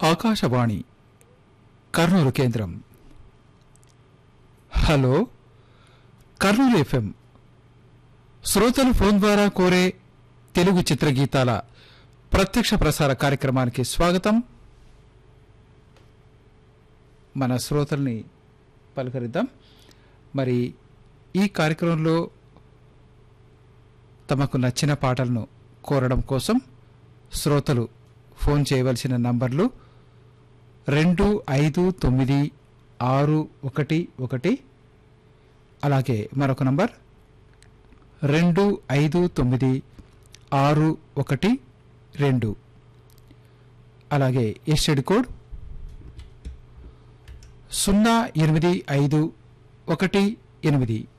ఆకాశవాణి కర్నూలు కేంద్రం hello Kurnool FM శ్రోతలు phone ద్వారా కోరే తెలుగు చిత్రగీతాల ప్రత్యక్ష ప్రసార కార్యక్రమానికి స్వాగతం మన శ్రోతల్ని పలకరిద్దాం మరి ఈ కార్యక్రమంలో తమకు నచ్చిన పాటలను కోరడం కోసం శ్రోతలు ఫోన్ చేయవలసిన నంబర్లు రెండు ఐదు తొమ్మిది ఆరు ఒకటి ఒకటి అలాగే మరొక నంబర్ రెండు ఐదు తొమ్మిది ఆరు ఒకటి రెండు అలాగే ఎస్టెడ్ కోడ్ సున్నా ఎనిమిది ఐదు ఒకటి ఎనిమిది